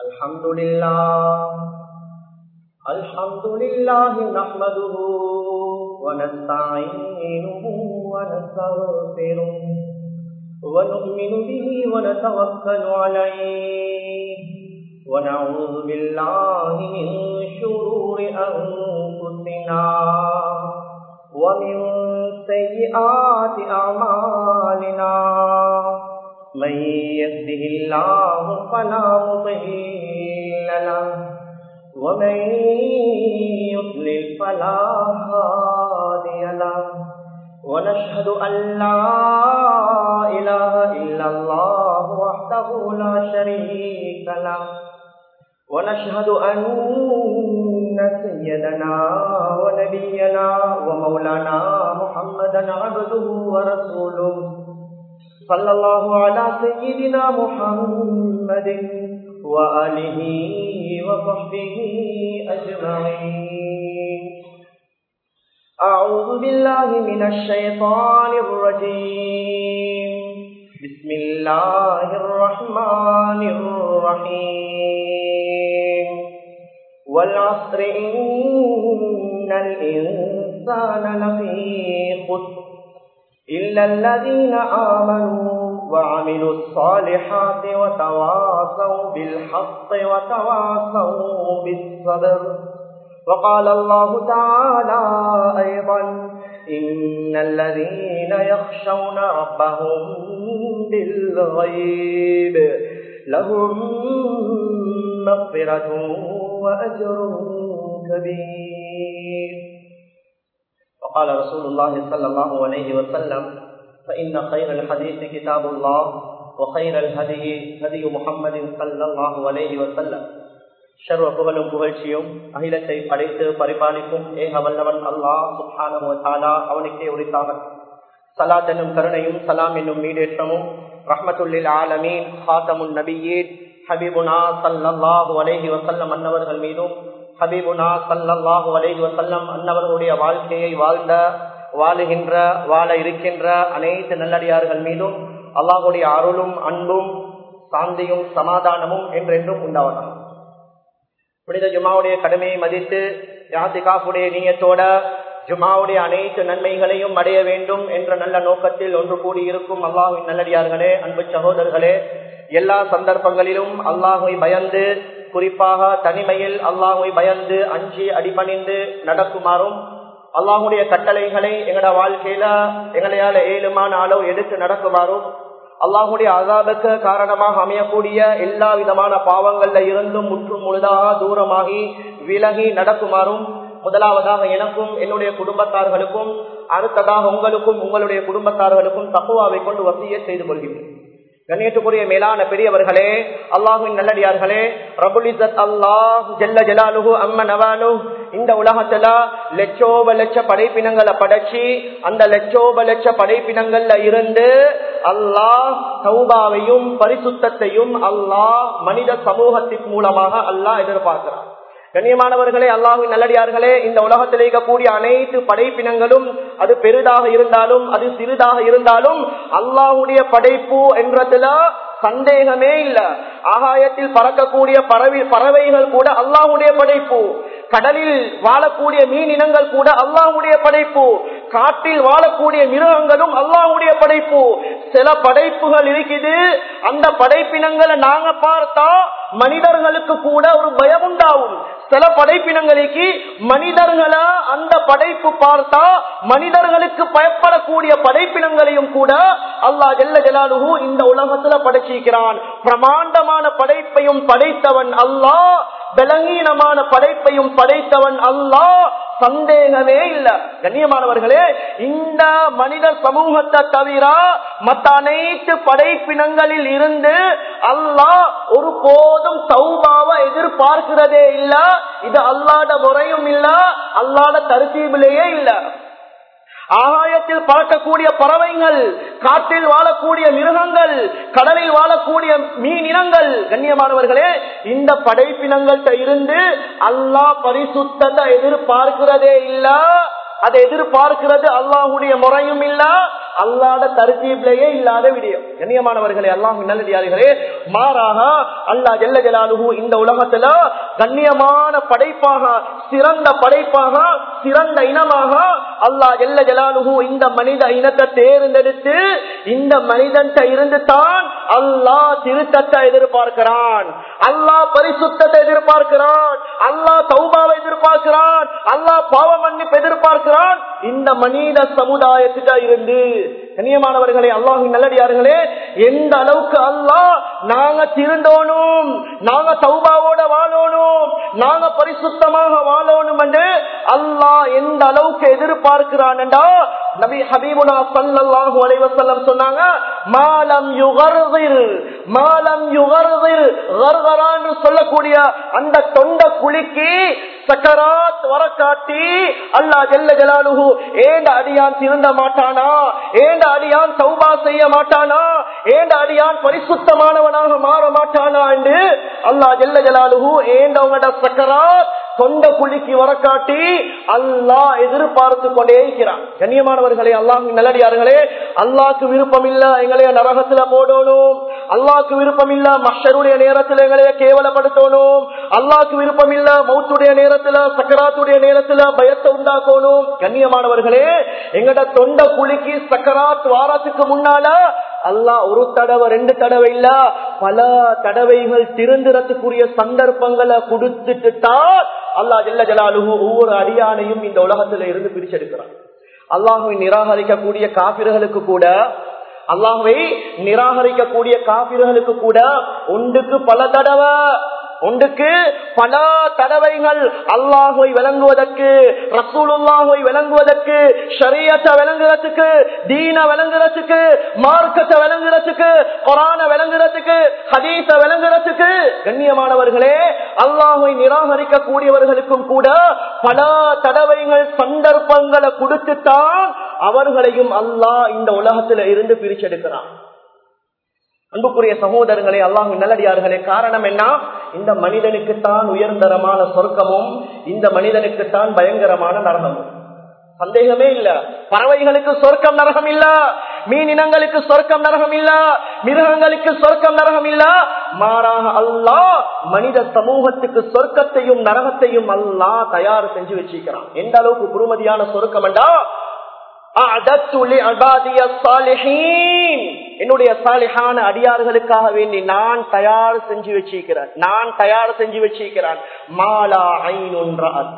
الحمد لله الحمد لله نحمده ونستعينه ونستغفره ونؤمن به ونتوكل عليه ونعوذ بالله من شرور أنفسنا ومن سيئات أعمالنا من يهده الله فلا مضل له ومن يضلل فلا هادي له ونشهد أن لا إله إلا الله وحده لا شريك له ونشهد أن سيدنا ونبينا ومولانا محمدا عبده ورسوله صلى الله على سيدنا محمد وآله وصحبه أجمعين أعوذ بالله من الشيطان الرجيم بسم الله الرحمن الرحيم والعصر إن الإنسان لفي خسر إلا الذين آمنوا وعملوا الصالحات وتواصوا بالحق وتواصوا بالصبر وقال الله تعالى أيضا إن الذين يخشون ربهم بالغيب لهم مغفرة وأجر كبير وقال رسول الله صلى الله عليه وسلم فإن خير الحديث كتاب الله وخير الهدي هدي محمد صلى الله عليه وسلم சர்வ புகழும் புகழ்ச்சியும் அகிலத்தை படைத்து பரிபாலிக்கும் ஏக வல்லவன் அல்லாஹ் சுஹானா அவனுக்கே உரித்தாவன் சலாத் என்னும் கருணையும் சலாம் என்னும் மீடேற்றமும் ரஹமத்துல்லில் ஆலமீன் ஹாத்தமுன் நபியீன் ஹபீபுனா சல்லாஹு அலேஹி வசல்லம் அன்னவர்கள் மீதும் ஹபீபுனா சல்லாஹு அலேஹி வசல்லம் அன்னவர்களுடைய வாழ்க்கையை வாழ்ந்த வாழுகின்ற வாழ இருக்கின்ற அனைத்து நல்லடியார்கள் மீதும் அல்லாஹுடைய அருளும் அன்பும் சாந்தியும் சமாதானமும் என்றென்றும் உண்டாவதாக புனித ஜுமாவுடைய கடமையை மதித்து யாத்திகாஃபுடைய நீயத்தோட ஜுமாவுடைய அனைத்து நன்மைகளையும் அடைய வேண்டும் என்ற நல்ல நோக்கத்தில் ஒன்று கூடி இருக்கும் அல்லாஹுவின் நல்லடியார்களே அன்பு சகோதரர்களே எல்லா சந்தர்ப்பங்களிலும் அல்லாஹுவை பயந்து குறிப்பாக தனிமையில் அல்லாஹுவை பயந்து அஞ்சி அடிபணிந்து நடக்குமாறும் அல்லாஹுடைய கட்டளைகளை எங்களோட வாழ்க்கையில எங்களையால ஏழுமான அளவு எடுத்து நடக்குமாறும் அல்லாஹுடைய அதாபுக்கு காரணமாக அமையக்கூடிய எல்லா விதமான பாவங்கள்ல இருந்தும் முற்றும் முழுதாக தூரமாகி விலகி நடக்குமாறும் முதலாவதாக எனக்கும் என்னுடைய குடும்பத்தார்களுக்கும் அடுத்ததாக உங்களுக்கும் உங்களுடைய குடும்பத்தார்களுக்கும் தக்குவாவை கொண்டு வசிய செய்து கொள்கிறேன் கண்ணியத்துக்குரிய மேலான பெரியவர்களே அல்லாஹுவின் நல்லடியார்களே ரபுலிசத் அல்லாஹ் ஜெல்ல ஜலாலுகு அம்ம நவாலு இந்த உலகத்துல லட்சோப லட்ச படைப்பினங்களை படைச்சி அந்த லட்சோப லட்ச படைப்பினங்கள்ல இருந்து அல்லாஹ் சௌபாவையும் பரிசுத்தையும் அல்லாஹ் மனித சமூகத்தின் மூலமாக அல்லாஹ் எதிர்பார்க்கிறார் கண்ணியமானவர்களே அல்லாஹின் நல்லடியார்களே இந்த உலகத்தில் இருக்கக்கூடிய அனைத்து படைப்பினங்களும் அது பெரிதாக இருந்தாலும் அது சிறிதாக இருந்தாலும் அல்லாஹுடைய படைப்பு என்றதுல சந்தேகமே இல்ல ஆகாயத்தில் பறக்கக்கூடிய பறவை பறவைகள் கூட அல்லாஹுடைய படைப்பு கடலில் வாழக்கூடிய மீன் இனங்கள் கூட அல்லாஹுடைய படைப்பு காட்டில் வாழக்கூடிய மிருகங்களும் அல்லாஹுடைய படைப்பு சில படைப்புகள் இருக்குது அந்த படைப்பினங்களை நாங்க பார்த்தா மனிதர்களுக்கு கூட ஒரு பயம் உண்டாகும் சில படைப்பினங்களுக்கு மனிதர்களை அந்த படைப்பு பார்த்தா மனிதர்களுக்கு பயப்படக்கூடிய படைப்பினங்களையும் கூட அல்லா ஜெல்ல ஜலாலுகு இந்த உலகத்துல படைச்சிருக்கிறான் பிரமாண்டமான படைப்பையும் படைத்தவன் அல்லாஹ் பலகீனமான படைப்பையும் படைத்தவன் அல்லாஹ் சந்தேகமே இல்ல கண்ணியமானவர்களே இந்த மனித சமூகத்தை தவிர மற்ற அனைத்து படைப்பினங்களில் இருந்து அல்லாஹ் ஒரு போதும் சௌபாவை எதிர்பார்க்கிறதே இல்ல இது அல்லாட முறையும் இல்ல அல்லாட தரிசீபிலேயே இல்ல ஆகாயத்தில் பறக்கக்கூடிய பறவைகள் காட்டில் வாழக்கூடிய மிருகங்கள் கடலில் வாழக்கூடிய மீன் இனங்கள் கண்ணியமானவர்களே இந்த படைப்பினங்கள்கிட்ட இருந்து அல்லாஹ் பரிசுத்தத்தை எதிர்பார்க்கிறதே இல்ல அதை எதிர்பார்க்கிறது அல்லாஹுடைய முறையும் இல்ல அல்லாத தருத்தீப்லேயே இல்லாத விடயம் கண்ணியமானவர்களே அல்லாஹ் நல்லடியார்களே மாறாக அல்லாஹ் ஜெல்ல ஜலாலுஹு இந்த உலகத்துல கண்ணியமான படைப்பாக சிறந்த படைப்பாக சிறந்த இனமாக அல்லாஹ் ஜெல்ல ஜலாலுஹு இந்த மனித இனத்தை தேர்ந்தெடுத்து இந்த மனிதன் இருந்து தான் அல்லாஹ் திருத்தத்தை எதிர்பார்க்கிறான் அல்லாஹ் பரிசுத்தத்தை எதிர்பார்க்கிறான் அல்லாஹ் தௌபாவை எதிர்பார்க்கிறான் அல்லாஹ் பாவ மன்னிப்பு எதிர்பார்க்கிறான் இந்த மனித சமுதாயத்திட்ட இருந்து கண்ணியமானவர்களே அல்லாஹின் நல்லடியார்களே எந்த அளவுக்கு அல்லாஹ் நாங்க திருந்தோனும் நாங்க தௌபாவோட வாழணும் நாங்க பரிசுத்தமாக வாழணும் என்று அல்லாஹ் எந்த அளவுக்கு எதிர்பார்க்கிறான் நபி ஹபீபுனா சல்லாஹூ அலைவசல்லம் சொன்னாங்க மாலம் யுகர்தில் மாலம் யுகர்தில் கர்கரான்னு சொல்லக்கூடிய அந்த தொண்ட குளிக்கு சக்கராத் வர காட்டி அல்லா ஜெல்ல ஜலாலுஹு ஏண்ட அடியான் திருந்த மாட்டானா ஏண்ட அடியான் சௌபா செய்ய மாட்டானா ஏண்ட அடியான் பரிசுத்தமானவனாக மாற மாட்டானா என்று அல்லா ஜெல்ல ஜலாலுஹு ஏண்டவங்கட சக்கராத் தொண்ட குழிக்கு வர காட்டி அல்லாஹ் எதிர்பார்த்து கொண்டே இருக்கிறான் கண்ணியமானவர்களே அல்லாஹ் நல்லடியார்களே அல்லாஹ்க்கு விருப்பம் இல்ல எங்களைய நரகத்துல போடணும் அல்லாஹ்க்கு விருப்பம் இல்ல மஷருடைய நேரத்துல எங்களைய கேவலப்படுத்தணும் அல்லாஹ்க்கு விருப்பம் இல்ல மௌத்துடைய நேரத்துல சக்கராத்துடைய நேரத்துல பயத்தை உண்டாக்கணும் கண்ணியமானவர்களே எங்கட தொண்ட குழிக்கு சக்கராத் வாரத்துக்கு முன்னால அல்லாஹ் ஒரு தடவை ரெண்டு தடவை இல்ல பல தடவைகள் திருந்துறதுக்குரிய சந்தர்ப்பங்களை கொடுத்துட்டு தான் அல்லா ஜல்ல ஜலாலுகு ஒவ்வொரு அடியானையும் இந்த உலகத்துல இருந்து பிரிச்செடுக்கிறான் அல்லாஹுவை நிராகரிக்கக்கூடிய காபிர்களுக்கு கூட அல்லாஹுவை நிராகரிக்கக்கூடிய காபிர்களுக்கு கூட ஒன்றுக்கு பல தடவை ஒன்றுக்கு பல தடவைகள் அல்லாஹுவை விளங்குவதற்கு ரசூலுல்லாஹுவை விளங்குவதற்கு ஷரியத்தை விளங்குறதுக்கு தீன விளங்குறதுக்கு மார்க்கத்தை விளங்குறதுக்கு கொரான விளங்குறதுக்கு ஹதீச விளங்குறதுக்கு கண்ணியமானவர்களே அல்லாஹுவை நிராகரிக்க கூடியவர்களுக்கும் கூட பல தடவைகள் சந்தர்ப்பங்களை கொடுத்துத்தான் அவர்களையும் அல்லாஹ் இந்த உலகத்துல இருந்து பிரிச்செடுக்கிறான் அன்புக்குரிய சகோதரர்களே அல்லாஹு நல்லடியார்களே காரணம் என்ன இந்த மனிதனுக்குத்தான் உயர்ந்தரமான சொர்க்கமும் இந்த மனிதனுக்குத்தான் பயங்கரமான நரகமும் சந்தேகமே இல்ல பறவைகளுக்கு சொர்க்கம் நரகம் இல்ல மீன் இனங்களுக்கு சொர்க்கம் நரகம் இல்ல மிருகங்களுக்கு சொர்க்கம் நரகம் இல்ல மாறாக அல்லாஹ் மனித சமூகத்துக்கு சொர்க்கத்தையும் நரகத்தையும் அல்லாஹ் தயார் செஞ்சு வச்சிருக்கிறான் எந்த அளவுக்கு குருமதியான சொர்க்கம் என்றா என்னுடைய சாலிஹான அடியார்களுக்காக வேண்டி நான் தயார் செஞ்சு வச்சிருக்கிறேன் நான் தயார் செஞ்சு வச்சிருக்கிறேன் மாலா ஐநொன்றான்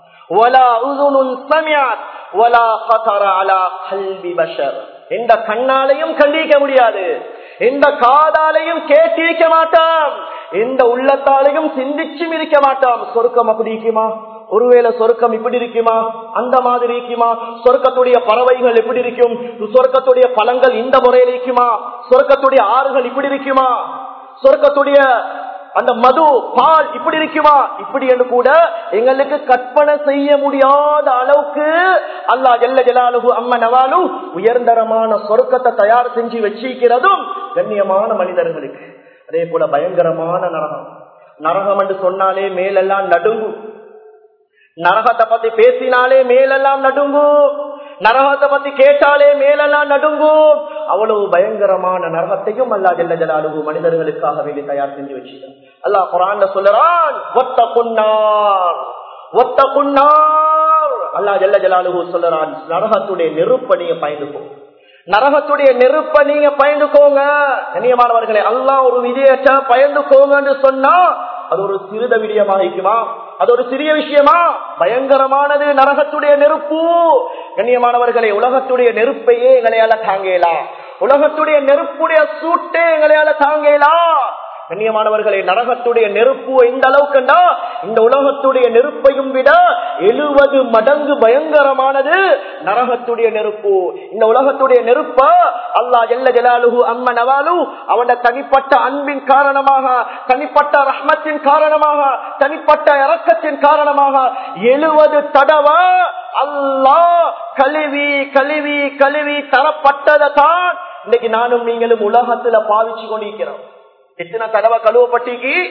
எந்த கண்ணாலையும் கண்டிக்க முடியாது எந்த காதாலையும் கேட்டிருக்க மாட்டான் எந்த உள்ளத்தாலையும் சிந்திச்சும் இருக்க மாட்டான் சொர்க்கம் அப்படி இருக்குமா ஒருவேளை சொர்க்கம் இப்படி இருக்குமா அந்த மாதிரி இருக்குமா சொர்க்கத்துடைய பறவைகள் எப்படி இருக்கும் சொர்க்கத்துடைய பழங்கள் இந்த முறையில் இருக்குமா சொர்க்கத்துடைய ஆறுகள் இப்படி இருக்குமா சொர்க்கத்துடைய அந்த மது பால் இப்படி இருக்குமா இப்படி என்று கூட எங்களுக்கு கற்பனை செய்ய முடியாத அளவுக்கு அல்லா ஜல்ல ஜலாலுகு அம்ம நவாலு உயர்ந்தரமான சொர்க்கத்தை தயார் செஞ்சு வச்சிருக்கிறதும் கண்ணியமான மனிதர்களுக்கு அதே போல பயங்கரமான நரகம் நரகம் என்று சொன்னாலே மேலெல்லாம் நடுங்கும் நரகத்தை பத்தி பேசினாலே மேலெல்லாம் நடுங்கும் நரகத்தை பத்தி கேட்டாலே மேலெல்லாம் நடுங்கும் அவ்வளவு பயங்கரமான நரகத்தையும் அல்லா ஜல்ல ஜலாலுகு மனிதர்களுக்காக வேண்டி தயார் செஞ்சு வச்சுட்டான் அல்லாஹ் குரான் சொல்லுறான் ஒத்த குன்னார் ஒத்த குன்னார் அல்லா ஜல்ல ஜலாலுகு சொல்லுறான் நரகத்துடைய நெருப்ப நீங்க பயந்துக்கும் நரகத்துடைய நெருப்ப நீங்க பயந்துக்கோங்க கண்ணியமானவர்களே அல்லா ஒரு விஜயத்தை பயந்துக்கோங்கன்னு சொன்னா அது ஒரு சிறித விடயமாக இருக்குமா அது ஒரு சிறிய விஷயமா பயங்கரமானது நரகத்துடைய நெருப்பு கண்ணியமானவர்களே உலகத்துடைய நெருப்பையே எங்களையால தாங்கலாம் உலகத்துடைய நெருப்புடைய சூட்டே எங்களையால தாங்கலாம் கண்ணியமானவர்களே நரகத்துடைய நெருப்பு எந்த அளவுக்குண்டா இந்த உலகத்துடைய நெருப்பையும் விட எழுபது மடங்கு பயங்கரமானது நரகத்துடைய நெருப்பு இந்த உலகத்துடைய நெருப்ப அல்லா ஜல்ல ஜலாலுஹு அம்ம நவாலு அவன தனிப்பட்ட அன்பின் காரணமாக தனிப்பட்ட ரஹ்மத்தின் காரணமாக தனிப்பட்ட இறக்கத்தின் காரணமாக எழுபது தடவை அல்லாஹ் கழுவி கழுவி கழுவி தரப்பட்டதை தான் இன்னைக்கு நானும் நீங்களும் உலகத்துல பாவிச்சு கொண்டிருக்கிறோம் எத்தனை தடவை கழுவப்பட்டிக்கு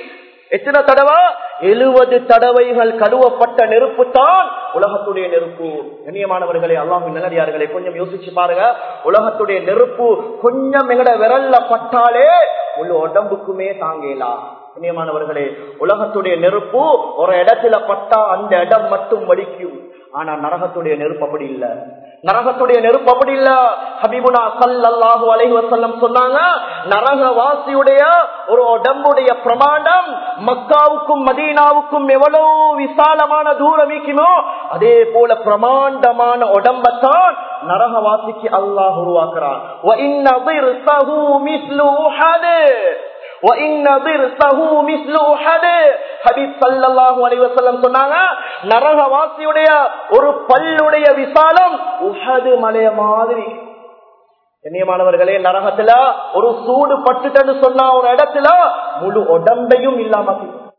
எத்தனை தடவை எழுபது தடவைகள் கழுவப்பட்ட நெருப்பு தான் உலகத்துடைய நெருப்பு கண்ணியமானவர்களே அல்லாஹின் நல்லடியார்களே கொஞ்சம் யோசிச்சு பாருங்க உலகத்துடைய நெருப்பு கொஞ்சம் எங்கட விரல்ல பட்டாலே முழு உடம்புக்குமே தாங்கலாம் கண்ணியமானவர்களே உலகத்துடைய நெருப்பு ஒரு இடத்துல பட்டா அந்த இடம் மட்டும் வலிக்கும் ஆனா நரகத்துடைய நெருப்பு அப்படி இல்ல நரகத்துடைய நெருப்பு அப்படி இல்ல ஹபீபுனா சல்லாஹூ அலைஹி வசல்லம் சொன்னாங்க நரகவாசியுடைய ஒரு உடம்புடைய பிரமாண்டம் மக்காவுக்கும் மதீனாவுக்கும் எவ்வளவு விசாலமான தூரம் இருக்குமோ அதே போல பிரமாண்டமான உடம்பத்தான் நரகவாசிக்கு அல்லாஹ் உருவாக்குறான் நரகவாசியுடைய ஒரு பல்லுடைய விசாலம் உஹது மலைய மாதிரி கண்ணியமானவர்களே நரகத்துல ஒரு சூடு பட்டுட்டன்னு சொன்னா ஒரு இடத்துல முழு உடம்பையும் இல்லாம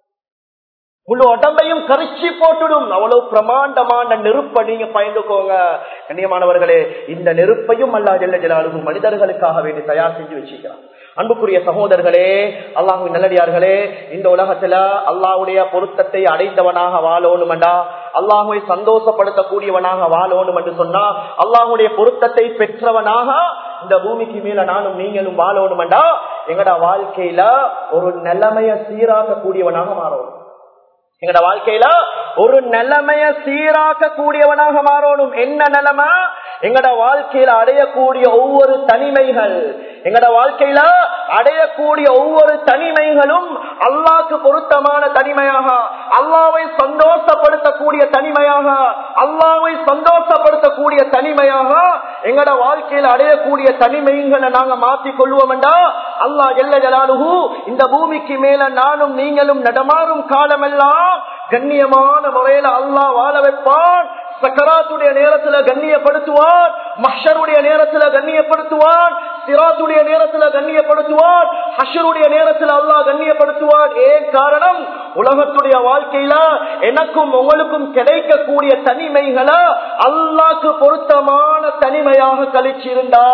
முழு உடம்பையும் கரிச்சி போட்டுடும் அவ்வளவு பிரமாண்டமான நெருப்பை நீங்க பயந்துக்கோங்க கண்ணியமானவர்களே இந்த நெருப்பையும் அல்லா ஜெல்ல ஜலாலுகு மனிதர்களுக்காக வேண்டி தயார் செஞ்சு வச்சுக்கிறான் அன்புக்குரிய சகோதரர்களே அல்லாஹு நல்லடியார்களே இந்த உலகத்துல அல்லாஹுடைய பொருத்தத்தை அடைந்தவனாக வாழணுமெண்டா அல்லாஹுவை சந்தோஷப்படுத்தக்கூடியவனாக வாழணும் என்று சொன்னா அல்லாஹுடைய பொருத்தத்தை பெற்றவனாக இந்த பூமிக்கு மேல நானும் நீங்களும் வாழணுமெண்டா எங்கட வாழ்க்கையில ஒரு நிலைமைய சீராக்க கூடியவனாக மாறணும் எங்கட வாழ்க்கையில ஒரு நிலைமைய சீராக்க கூடியவனாக மாறணும் என்ன நிலைமை எங்கட வாழ்க்கையில அடையக்கூடிய ஒவ்வொரு தனிமைகள் எங்கட வாழ்க்கையில அடையக்கூடிய ஒவ்வொரு தனிமைகளும் அல்லாக்கு பொருத்தமான தனிமையாக அல்லாவை சந்தோஷப்படுத்தக்கூடிய தனிமையாக அல்லாவை சந்தோஷப்படுத்தக்கூடிய தனிமையாக எங்கட வாழ்க்கையில அடையக்கூடிய தனிமைகளை நாங்க மாற்றிக் கொள்வோம்டா அல்லா எல்ல ஜலாலுகு இந்த பூமிக்கு மேல நானும் நீங்களும் நடமாறும் காலமெல்லாம் கண்ணியமான முறையில அல்லாஹ் வாழ வைப்பான் சக்கராத்துடைய நேரத்துல கண்ணியப்படுத்துவான் மஷருடைய நேரத்துல கண்ணியப்படுத்துவான் சிராத்துடைய நேரத்துல கண்ணியப்படுத்துவான் ஹஷருடைய நேரத்துல அல்லாஹ் கண்ணியப்படுத்துவான் ஏன் காரணம் உலகத்துடைய வாழ்க்கையில எனக்கும் உங்களுக்கும் கிடைக்கக்கூடிய தனிமைகளை அல்லாக்கு பொருத்தமான தனிமையாக கழிச்சிருந்தா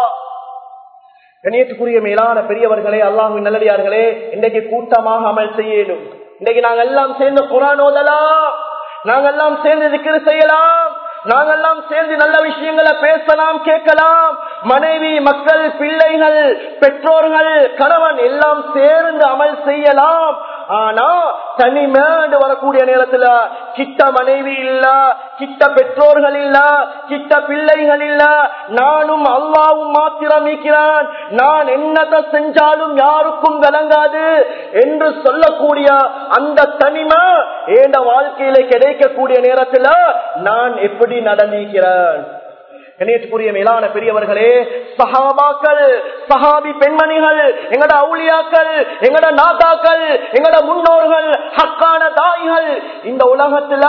கண்ணியத்துக்குரிய மேலான பெரியவர்களே அல்லாஹின் நல்லடியார்களே இன்றைக்கு கூட்டமாக அமல் செய்யணும் இன்னைக்கு நாங்க எல்லாம் சேர்ந்து குரான் ஓதலாம் நாங்கெல்லாம் சேர்ந்து திக்கிற செய்யலாம் நாங்கெல்லாம் சேர்ந்து நல்ல விஷயங்களை பேசலாம் கேட்கலாம் மனைவி மக்கள் பிள்ளைகள் பெற்றோர்கள் கணவன் எல்லாம் சேர்ந்து அமல் செய்யலாம் ஆனா தனிமேண்டு வரக்கூடிய நேரத்துல கிட்ட மனைவி இல்ல கிட்ட பெற்றோர்கள் இல்ல கிட்ட பிள்ளைகள் இல்ல நானும் அல்லாவும் மாத்திரம் இருக்கிறான் நான் என்னத்தை செஞ்சாலும் யாருக்கும் விளங்காது என்று சொல்லக்கூடிய அந்த தனிமை ஏண்ட வாழ்க்கையில கிடைக்கக்கூடிய நேரத்துல நான் எப்படி நடந்திருக்கிறேன் கணேஷ்குரிய மேலான பெரியவர்களே சஹாபாக்கள் சஹாபி பெண்மணிகள் எங்கட அவுளியாக்கள் எங்கட நாதாக்கள் எங்கட முன்னோர்கள் ஹக்கான தாய்கள் இந்த உலகத்துல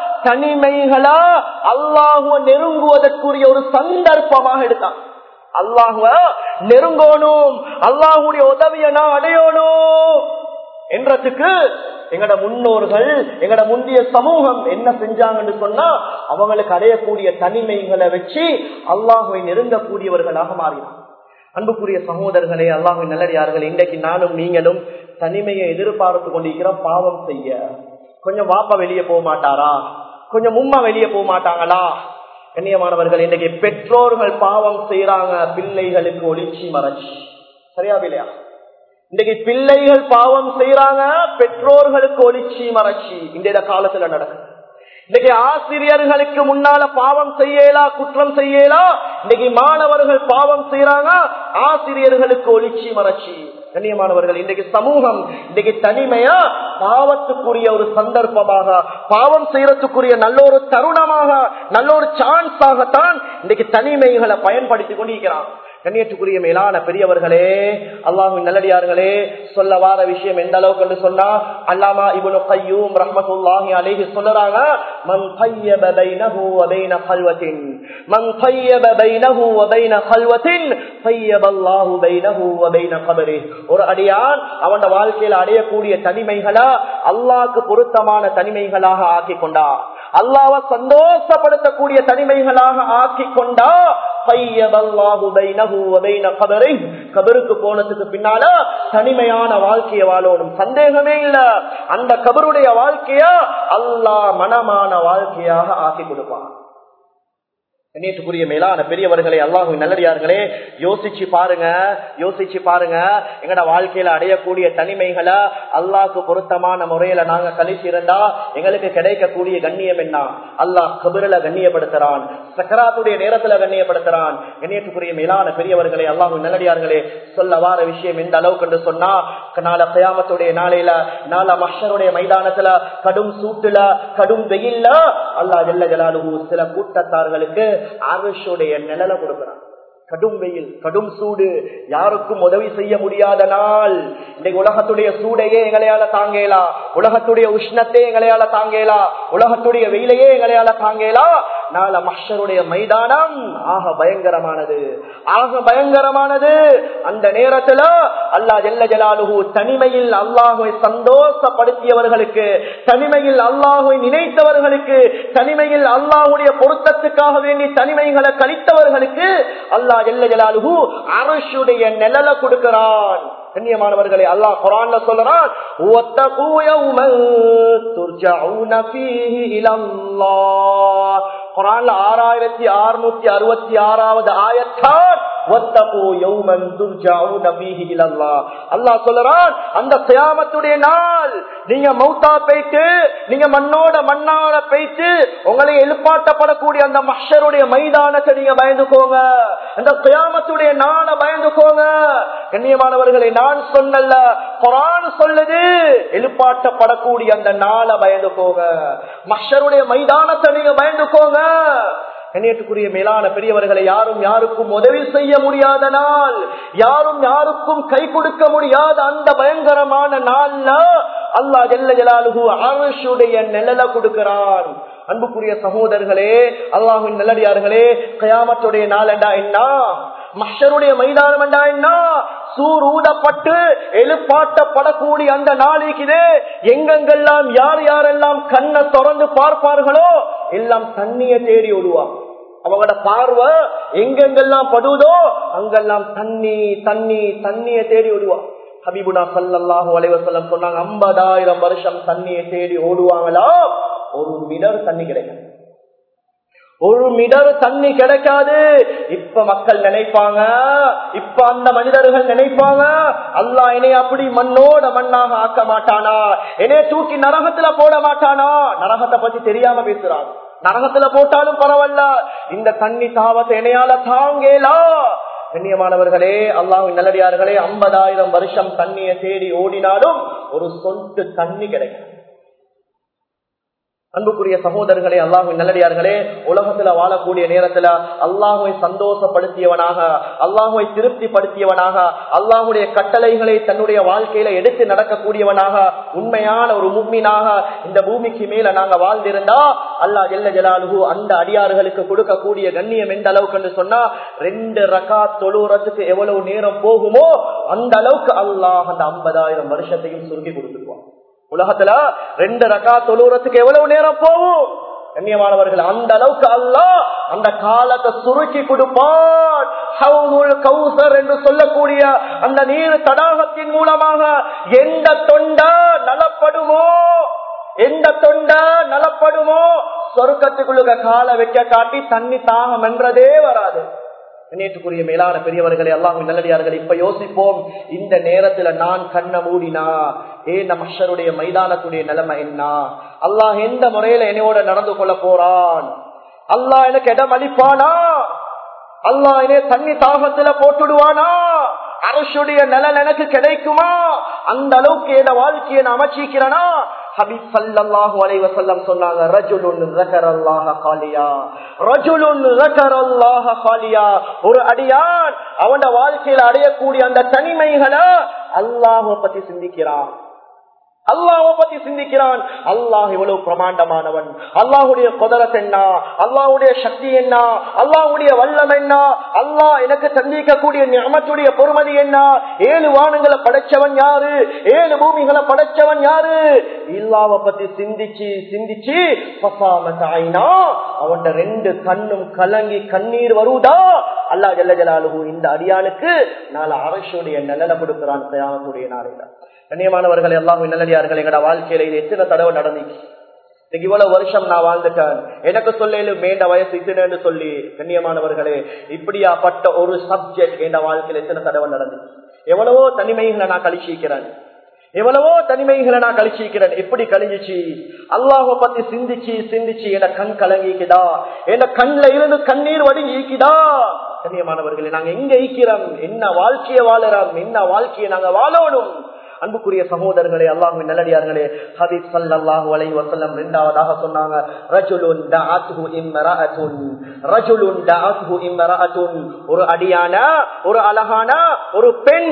தனிமைகளா அல்லாஹுவ நெருங்குவதற்குரிய ஒரு சந்தர்ப்பமாக எடுத்தான் அல்லாஹுவ நெருங்கோனும் அல்லாஹுடைய உதவியை நான் அடையணும் என்றதுக்கு எங்கட முன்னோர்கள் எங்கட முந்தைய சமூகம் என்ன செஞ்சாங்கன்னு சொன்னா அவங்களுக்கு அடையக்கூடிய தனிமைகளை வச்சு அல்லாஹுவை நெருங்கக்கூடியவர்களாக மாறினார் அன்புக்குரிய சகோதரர்களே அல்லாஹுவின் நல்லடியார்கள் இன்றைக்கு நானும் நீங்களும் தனிமையை எதிர்பார்த்து கொண்டிருக்கிறோம் பாவம் செய்ய கொஞ்சம் வாப்பா வெளியே போக மாட்டாரா கொஞ்சம் உம்மா வெளியே போக மாட்டாங்களா கண்ணியமானவர்கள் இன்றைக்கு பெற்றோர்கள் பாவம் செய்யறாங்க பிள்ளைகளுக்கு ஒளிச்சி மறைச்சி சரியா இல்லையா இன்னைக்கு பிள்ளைகள் பாவம் செய்யறாங்க பெற்றோர்களுக்கு ஒளிச்சி மறைச்சி இந்த காலத்துல நடக்குது இன்னைக்கு ஆசிரியர்களுக்கு முன்னால பாவம் செய்யலா குற்றம் செய்யலா இன்னைக்கு மாணவர்கள் பாவம் செய்யறாங்க ஆசிரியர்களுக்கு ஒளிச்சி மறைச்சி கண்ணியமானவர்கள் இன்றைக்கு சமூகம் இன்றைக்கு தனிமையா பாவத்துக்குரிய ஒரு சந்தர்ப்பமாக பாவம் செய்யறதுக்குரிய நல்ல ஒரு தருணமாக நல்ல ஒரு சான்ஸாகத்தான் இன்றைக்கு தனிமைகளை பயன்படுத்தி கொண்டிருக்கிறான் கண்ணியத்துக்குரிய மேலான பெரியவர்களே அல்லாஹின் நல்லடியார்களே சொல்ல வார விஷயம் எந்த அளவுக்கு என்று சொன்னா அல்லாமா இவனு கையூம் ரஹமத்துல்லாஹி அலைஹி சொல்லுறாங்க மன் கையப பைனஹு வ பைன கல்வத்தின் மன் கையப பைனஹு வ பைன கல்வத்தின் கையப அல்லாஹு பைனஹு வ பைன கபரி ஒரு அடியான் அவன் வாழ்க்கையில் அடையக்கூடிய தனிமைகளா அல்லாஹ்க்கு பொருத்தமான தனிமைகளாக ஆக்கி கொண்டா அல்லாவை சந்தோஷப்படுத்தக்கூடிய தனிமைகளாக ஆக்கி கொண்டா கபருக்கு போனதுக்கு பின்னால தனிமையான வாழ்க்கைய வாழணும் சந்தேகமே இல்ல அந்த கபருடைய வாழ்க்கைய அல்லாஹ் மனமான வாழ்க்கையாக ஆக்கி கொடுப்பான் கண்ணியத்துக்குரிய மேலான பெரியவர்களே அல்லாஹு நல்லடியார்களே யோசிச்சு பாருங்க யோசிச்சு பாருங்க எங்கட வாழ்க்கையில அடையக்கூடிய தனிமைகளை அல்லாஹ்க்கு பொருத்தமான முறையில நாங்க கழிச்சிருந்தா எங்களுக்கு கிடைக்கக்கூடிய கண்ணியம் என்ன அல்லாஹ் கபிரல கண்ணியப்படுத்துறான் சக்கராத்துடைய நேரத்துல கண்ணியப்படுத்துறான் கண்ணியத்துக்குரிய மேலான பெரியவர்களே அல்லாஹு நல்லடியார்களே சொல்ல வார விஷயம் எந்த அளவுக்கு என்று சொன்னா நாள கயாமத்துடைய நாளையில நாள மஷருடைய மைதானத்துல கடும் சூட்டுல கடும் வெயில்ல அல்லாஹ் ஜல்ல ஜலாலுஹு சில கூட்டத்தார்களுக்கு அரசுடைய நிழல கொடுக்கிறான் கடும் வெயில் கடும் சூடு யாருக்கும் உதவி செய்ய முடியாத நாள் இன்னைக்கு உலகத்துடைய சூடையே எங்களையால தாங்கேலா உலகத்துடைய உஷ்ணத்தை எங்களையால தாங்கேலா உலகத்துடைய வெயிலையே எங்களையால தாங்கேலா நாள மஷருடைய மைதானம் ஆக பயங்கரமானது ஆக பயங்கரமானது அந்த நேரத்துல அல்லா ஜெல்ல ஜலாலுஹு தனிமையில் அல்லாஹுவை சந்தோஷப்படுத்தியவர்களுக்கு தனிமையில் அல்லாஹுவை நினைத்தவர்களுக்கு தனிமையில் அல்லாஹுடைய பொருத்தத்துக்காக வேண்டி தனிமைகளை கழித்தவர்களுக்கு அல்லா ஜெல்ல ஜலாலுஹு அரசுடைய நிழல கொடுக்கிறான் கண்ணியமானவர்களே அல்லாஹ் குரான்ல சொல்றான் குரான்ல ஆறாயிரத்தி அறுநூத்தி அறுபத்தி ஆறாவது ஆயத்தான் அந்த சியாமத்துடைய நாள் நீங்க மௌத்தா போயிட்டு நீங்க மண்ணோட மண்ணாட போயிட்டு உங்களை எழுப்பாட்டப்படக்கூடிய அந்த மஷருடைய மைதானத்தை நீங்க பயந்துக்கோங்க அந்த சியாமத்துடைய நாளை பயந்துக்கோங்க கண்ணியமானவர்களை நான் சொன்னல குரான் சொல்லுது எழுப்பாட்டப்படக்கூடிய அந்த நாளை பயந்துக்கோங்க மஷருடைய மைதானத்தை நீங்க பயந்துக்கோங்க கண்ணியத்துக்குரிய மேலான பெரியவர்களை யாரும் யாருக்கும் உதவி செய்ய முடியாத நாள் யாரும் யாருக்கும் கை கொடுக்க முடியாத அந்த பயங்கரமான நாள்ல அல்லா ஜெல்ல ஜலாலுகு அரசுடைய நிழல கொடுக்கிறான் அன்புக்குரிய சகோதரர்களே அல்லாஹின் நல்லடியார்களே கயாமத்துடைய நாள் என்றா என்ன மஷருடைய மைதானம் என்றா என்ன சூர் ஊதப்பட்டு எழுப்பாட்டப்படக்கூடிய அந்த நாளைக்குது எங்கெங்கெல்லாம் யார் யாரெல்லாம் கண்ணை திறந்து பார்ப்பார்களோ எல்லாம் தண்ணிய தேடி ஓடுவா அவங்களோட பார்வை எங்கெங்கெல்லாம் படுவதோ அங்கெல்லாம் தண்ணி தண்ணி தண்ணிய தேடி ஓடுவா ஹபீபுனா சல்லாஹு அலைவசல்லம் சொன்னாங்க ஐம்பதாயிரம் வருஷம் தண்ணியை தேடி ஓடுவாங்களா ஒரு மிடர் தண்ணி கிடைக்கும் ஒரு மிடர் தண்ணி கிடைக்காது இப்ப மக்கள் நினைப்பாங்க இப்ப அந்த மனிதர்கள் நினைப்பாங்க அல்லா என்னை அப்படி மண்ணோட மண்ணாக ஆக்க மாட்டானா என்னைய தூக்கி நரகத்துல போட மாட்டானா நரகத்தை பத்தி தெரியாம பேசுறாங்க நரகத்துல போட்டாலும் பரவாயில்ல இந்த தண்ணி தாவத்தை என்னையால தாங்கேலா கண்ணியமானவர்களே அல்லாஹின் நல்லடியார்களே ஐம்பதாயிரம் வருஷம் தண்ணியை தேடி ஓடினாலும் ஒரு சொட்டு தண்ணி கிடைக்கும் அன்புக்குரிய சகோதரர்களே அல்லாஹுவின் நல்லடியார்களே உலகத்துல வாழக்கூடிய நேரத்துல அல்லாஹுவை சந்தோஷப்படுத்தியவனாக அல்லாஹுவை திருப்திப்படுத்தியவனாக அல்லாஹுடைய கட்டளைகளை தன்னுடைய வாழ்க்கையில எடுத்து நடக்கக்கூடியவனாக உண்மையான ஒரு முக்மீனாக இந்த பூமிக்கு மேல நாங்க வாழ்ந்திருந்தா அல்லாஹ் ஜெல்ல ஜலாலுகு அந்த அடியார்களுக்கு கொடுக்கக்கூடிய கண்ணியம் எந்த அளவுக்கு என்று சொன்னா ரெண்டு ரகா தொழுறதுக்கு எவ்வளவு நேரம் போகுமோ அந்த அளவுக்கு அல்லாஹ் அந்த ஐம்பதாயிரம் வருஷத்தையும் சுருக்கி கொடுத்துருவான் உலகத்துல ரெண்டு ரகா தொழுறதுக்கு எவ்வளவு நேரம் போகும் கண்ணியமானவர்கள் அந்த அளவுக்கு அல்ல அந்த காலத்தை சுருக்கி கொடுப்பான் கௌசர் என்று சொல்லக்கூடிய அந்த நீர் தடாகத்தின் மூலமாக எந்த தொண்ட நலப்படுமோ எந்த தொண்ட நலப்படுமோ சொருக்கத்துக்குள்ள காலை வைக்க காட்டி தண்ணி தாகம் என்றதே வராது நேற்றுக்குரிய மேலான பெரியவர்களை எல்லாம் நல்லடியார்கள் இப்ப யோசிப்போம் இந்த நேரத்துல நான் கண்ண மூடினா ஏ இந்த மஷருடைய மைதானத்துடைய நிலைமை என்ன அல்லாஹ் எந்த முறையில என்னையோட நடந்து கொள்ள போறான் அல்லாஹ் எனக்கு இடம் அளிப்பானா அல்லாஹ் என்னைய தண்ணி தாகத்துல போட்டுடுவானா அரசுடைய நலன் எனக்கு கிடைக்குமா அந்த அளவுக்கு என் வாழ்க்கையை நான் அமைச்சிக்கிறேனா ஹபீப் சல்லல்லாஹு அலைஹி வஸல்லம் சொன்னாங்க ரஜுலுன் ذكرல்லாஹ காலியா ரஜுலுன் ذكرல்லாஹ காலியா ஒரு அடியான் அவன வாழ்க்கையில அடையக்கூடிய அந்த தனிமைகளை அல்லாஹ்வை பத்தி சிந்திக்கிறான் அல்லாஹ் பத்தி சிந்திக்கிறான் அல்லாஹ் இவ்வளவு பிரமாண்டமானவன் அல்லாஹுடைய குதரத் என்ன அல்லாஹுடைய சக்தி என்ன அல்லாஹுடைய வல்லம் என்ன அல்லாஹ் எனக்கு சந்திக்கக்கூடிய நியமத்துடைய பொறுமதி என்ன ஏழு வானங்களை படைச்சவன் யாரு ஏழு பூமிகளை படைச்சவன் யாரு இல்லாவ பத்தி சிந்திச்சு சிந்திச்சு பசாமத்தாயினா அவன் ரெண்டு கண்ணும் கலங்கி கண்ணீர் வருவதா அல்லா ஜல்ல ஜலாலுகு இந்த அடியானுக்கு நாலு அரசுடைய நிழலை கொடுக்கிறான் தயாமத்துடைய நாளையில கண்ணியமானவர்கள் எல்லாம் நல்லடியார்கள் எங்கட வாழ்க்கையில இது எத்தனை தடவை நடந்துச்சு இன்னைக்கு இவ்வளவு வருஷம் நான் வாழ்ந்துட்டேன் எனக்கு சொல்லும் மேண்ட வயசு இதுன்னு சொல்லி கண்ணியமானவர்களே இப்படியாப்பட்ட ஒரு சப்ஜெக்ட் என் வாழ்க்கையில எத்தனை தடவை நடந்துச்சு எவ்வளவோ தனிமைகளை நான் கழிச்சிக்கிறேன் எவ்வளவோ தனிமைகளை நான் கழிச்சிக்கிறேன் எப்படி கழிஞ்சிச்சு அல்லாஹ பத்தி சிந்திச்சு சிந்திச்சு என கண் கலங்கிக்குதா என கண்ல இருந்து கண்ணீர் வடிங்கிக்குதா கண்ணியமானவர்களே நாங்க எங்க ஈக்கிறோம் என்ன வாழ்க்கைய வாழறோம் என்ன வாழ்க்கையை நாங்க வாழணும் அன்புக்குரிய சகோதரர்களே அல்லாஹுவின் நல்லடியார்களே ஹபீப் ஸல்லல்லாஹு அலைஹி வஸல்லம் இரண்டாவதாக சொன்னாங்க ரஜுலுன் தஅத்ஹு இம்ரஅத்துன் ரஜுலுன் தஅத்ஹு இம்ரஅத்துன் ஒரு அடியான ஒரு அழகான ஒரு பெண்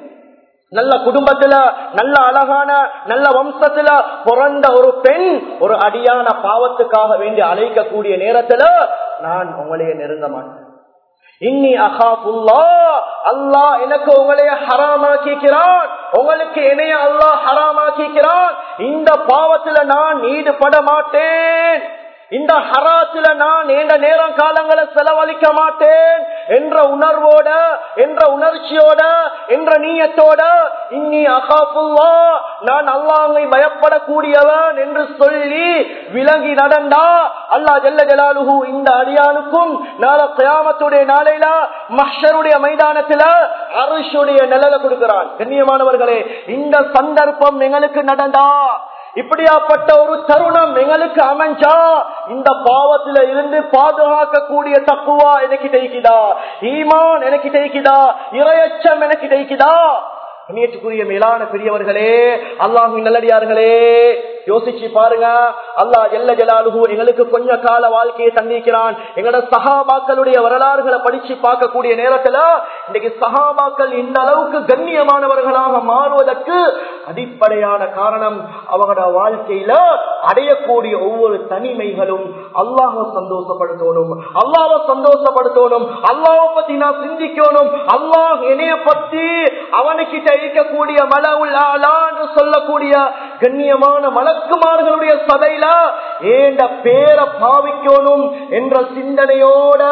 நல்ல குடும்பத்துல நல்ல அழகான நல்ல வம்சத்துல பிறந்த ஒரு பெண் ஒரு அடியான பாவத்துக்காக வேண்டி அழைக்கக்கூடிய நேரத்துல நான் உங்களையே நெருங்க மாட்டேன் இன்னி அகாபுல்லா அல்லாஹ் எனக்கு உங்களைய ஹராமாக்கிக்கிறான் உங்களுக்கு என்னைய அல்லாஹ் ஹராமாக்கிக்கிறான் இந்த பாவத்துல நான் ஈடுபட மாட்டேன் இந்த ஹராத்துல நான் நீண்ட நேரம் காலங்களை செலவழிக்க மாட்டேன் என்ற உணர்வோட என்ற உணர்ச்சியோட என்ற நீயத்தோட இன்னி அகாப்புல்லா நான் அல்லாமை பயப்படக்கூடியவன் என்று சொல்லி விலகி நடந்தா அல்லா ஜல்ல ஜலாலுஹு இந்த அடியானுக்கும் நாள கயாமத்துடைய நாளையில மஷருடைய மைதானத்துல அருஷுடைய நிழல கொடுக்கிறான் கண்ணியமானவர்களே இந்த சந்தர்ப்பம் எங்களுக்கு நடந்தா இப்படியாப்பட்ட ஒரு தருணம் எங்களுக்கு அமைஞ்சா இந்த பாவத்துல இருந்து பாதுகாக்கக்கூடிய தப்புவா எனக்கு தைக்குதா ஈமான் எனக்கு தைக்குதா இரையச்சம் எனக்கு தைக்குதா நேற்றுக்குரிய மேலான பெரியவர்களே அல்லாஹு நல்லடியார்களே யோசிச்சு பாருங்க அல்லாஹ் எல்ல ஜலாலுகு எங்களுக்கு கொஞ்ச கால வாழ்க்கையை தந்திக்கிறான் எங்களோட சகாபாக்களுடைய வரலாறுகளை படிச்சு பார்க்கக்கூடிய நேரத்துல இன்னைக்கு சகாபாக்கள் இந்த அளவுக்கு கண்ணியமானவர்களாக மாறுவதற்கு அடிப்படையான காரணம் அவங்களோட வாழ்க்கையில அடையக்கூடிய ஒவ்வொரு தனிமைகளும் அல்லாஹ சந்தோஷப்படுத்தணும் அல்லாஹ சந்தோஷப்படுத்தணும் அல்லாஹ் பத்தி நான் சிந்திக்கணும் அல்லாஹ் என்னைய பத்தி அவனுக்கிட்ட இருக்கக்கூடிய மலவுல் ஆலா என்று சொல்லக்கூடிய கண்ணியமான மலக்குமார்களுடைய சதையில ஏண்ட பேரை பாவிக்கணும் என்ற சிந்தனையோட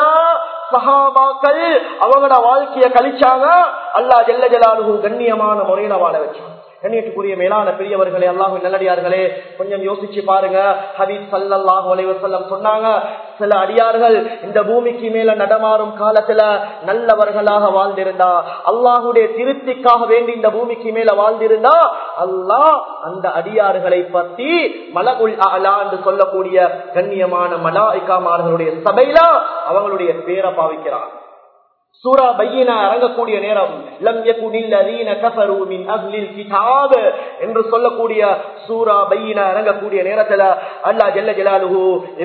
சகாபாக்கள் அவங்களோட வாழ்க்கைய கழிச்சாங்க அல்லா ஜெல்ல ஜலாலுகு கண்ணியமான முறையில வாழ வச்சாங்க கண்ணியத்துக்குரிய மேலான பெரியவர்களே அல்லாஹ் நல்லடியார்களே கொஞ்சம் யோசிச்சு பாருங்க ஹபீப் சல்லாஹ் அலைவசல்லம் சொன்னாங்க சில அடியார்கள் இந்த பூமிக்கு மேல நடமாறும் காலத்துல நல்லவர்களாக வாழ்ந்திருந்தா அல்லாஹுடைய திருப்திக்காக வேண்டி இந்த பூமிக்கு மேல வாழ்ந்திருந்தா அல்லாஹ் அந்த அடியார்களை பத்தி மலகுல் அலா என்று சொல்லக்கூடிய கண்ணியமான மலாய்க்காமார்களுடைய சபையில அவங்களுடைய பேரை பாவிக்கிறார் சூரா பையினா இறங்கக்கூடிய நேரம் லம் யகுனில் லதீன கஃபரு மின் அஹ்லில் கிதாப் என்று சொல்லக்கூடிய சூரா பையினா இறங்கக்கூடிய நேரத்துல அல்லாஹ் ஜல்ல ஜலாலுஹு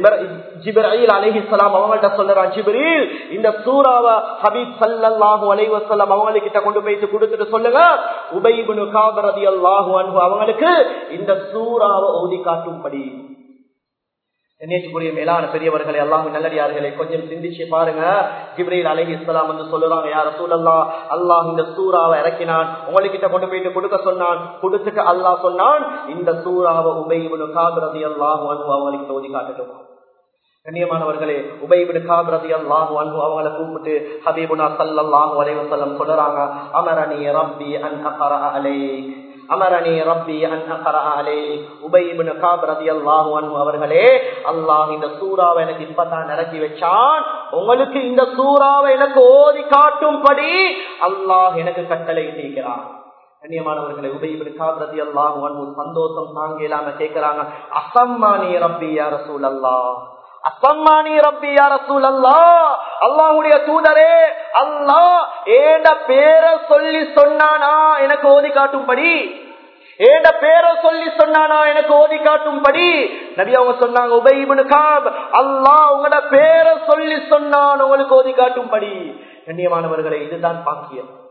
ஜிப்ரீல் அலைஹிஸ்ஸலாம் அவங்கள்ட்ட சொல்றான் ஜிப்ரீல் இந்த சூராவை ஹபீப் ஸல்லல்லாஹு அலைஹி வஸல்லம் அவங்க கிட்ட கொண்டு போய் கொடுத்துட்டு சொல்லுங்க உபை இப்னு காப் ரலியல்லாஹு அன்ஹு அவங்களுக்கு இந்த சூராவை ஓதி காட்டும்படி நேற்றுக்குரிய மேலான பெரியவர்களை எல்லாம் நல்லடியார்களை கொஞ்சம் சிந்திச்சு பாருங்க ஜிப்ரீல் அலஹி இஸ்லாம் வந்து சொல்லுறாங்க யார சூழல்லா அல்லாஹ் இந்த சூறாவை இறக்கினான் உங்ககிட்ட கொண்டு போயிட்டு கொடுக்க சொன்னான் கொடுத்துட்டு அல்லாஹ் சொன்னான் இந்த சூறாவை உபயோக காபிரதி அல்லாஹ் அவங்களுக்கு தோதி காட்டட்டும் கண்ணியமானவர்களே உபைபின் காபிரதி அல்லாஹ் அவங்களை கூப்பிட்டு ஹபீபுனா சல்லாஹூ அலைவசல்லம் சொல்லுறாங்க அமரணி ரப்பி அன் அகர அலைக் அமரணி ரப்பி அலே உபயிபின் காப் ரதி அல்லாஹு அவர்களே அல்லாஹ் இந்த சூறாவை எனக்கு இப்பதான் நிரப்பி வச்சான் உங்களுக்கு இந்த சூறாவை எனக்கு ஓதி காட்டும்படி அல்லாஹ் எனக்கு கட்டளை நீக்கிறான் கண்ணியமானவர்களை உபயிபின் காப் ரதி அல்லாஹு சந்தோஷம் தாங்க இல்லாம கேட்கிறாங்க அசம்மானி ரப்பி யார சூழல்லா அப்பம்மானி ரப்பி யார சூழல்லா அல்லாஹுடைய தூதரே அல்லாஹ் ஏண்ட பேரை சொல்லி சொன்னானா எனக்கு ஓதி காட்டும்படி ஏண்ட பேரை சொல்லி சொன்னானா எனக்கு ஓதி காட்டும்படி நபி அவங்க சொன்னாங்க உபயிபுனு காப் அல்லாஹ் உங்களோட பேரை சொல்லி சொன்னான் உங்களுக்கு ஓதி காட்டும்படி கண்ணியமானவர்களை இதுதான் பாக்கியம்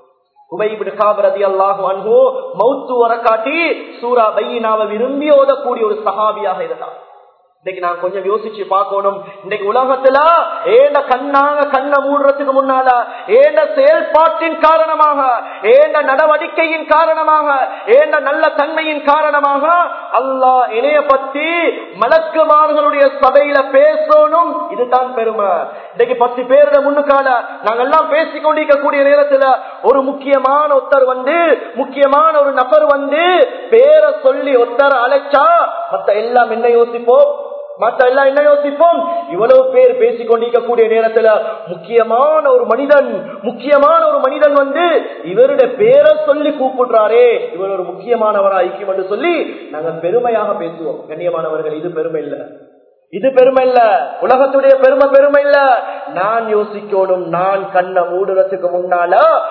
மௌத்து வர காட்டி சூரா பையினாவை விரும்பி ஓதக்கூடிய ஒரு சஹாபியாக இருந்தார் இன்னைக்கு நான் கொஞ்சம் யோசிச்சு பார்க்கணும் இன்னைக்கு உலகத்துல ஏண்ட கண்ணாங்க கண்ணை மூடுறதுக்கு முன்னால ஏண்ட செயல்பாட்டின் காரணமாக ஏண்ட நடவடிக்கையின் காரணமாக ஏண்ட நல்ல தன்மையின் காரணமாக அல்லாஹ் இணைய பத்தி மலக்குமார்களுடைய சபையில பேசணும் இதுதான் பெருமை இன்னைக்கு பத்து பேருட முன்னுக்கால நாங்கெல்லாம் பேசிக் கொண்டிருக்கக்கூடிய நேரத்துல ஒரு முக்கியமான ஒருத்தர் வந்து முக்கியமான ஒரு நபர் வந்து பேரை சொல்லி ஒருத்தர் அழைச்சா மத்த எல்லாம் என்ன யோசிப்போம் மத்த எல்லாம் என்ன யோசிப்போம் இவ்வளவு பேர் பேசிக் கொண்டிருக்கக்கூடிய நேரத்துல முக்கியமான ஒரு மனிதன் முக்கியமான ஒரு மனிதன் வந்து இவருடைய பேரை சொல்லி கூப்பிடுறாரே இவர் ஒரு முக்கியமானவரா ஐக்கியம் என்று சொல்லி நாங்க பெருமையாக பேசுவோம் கண்ணியமானவர்கள் இது பெருமை இல்ல இது பெருமை இல்ல உலகத்துடைய பெருமை பெருமை இல்ல நான் யோசிக்கணும் நான் கண்ணை மூடுறதுக்கு முன்னால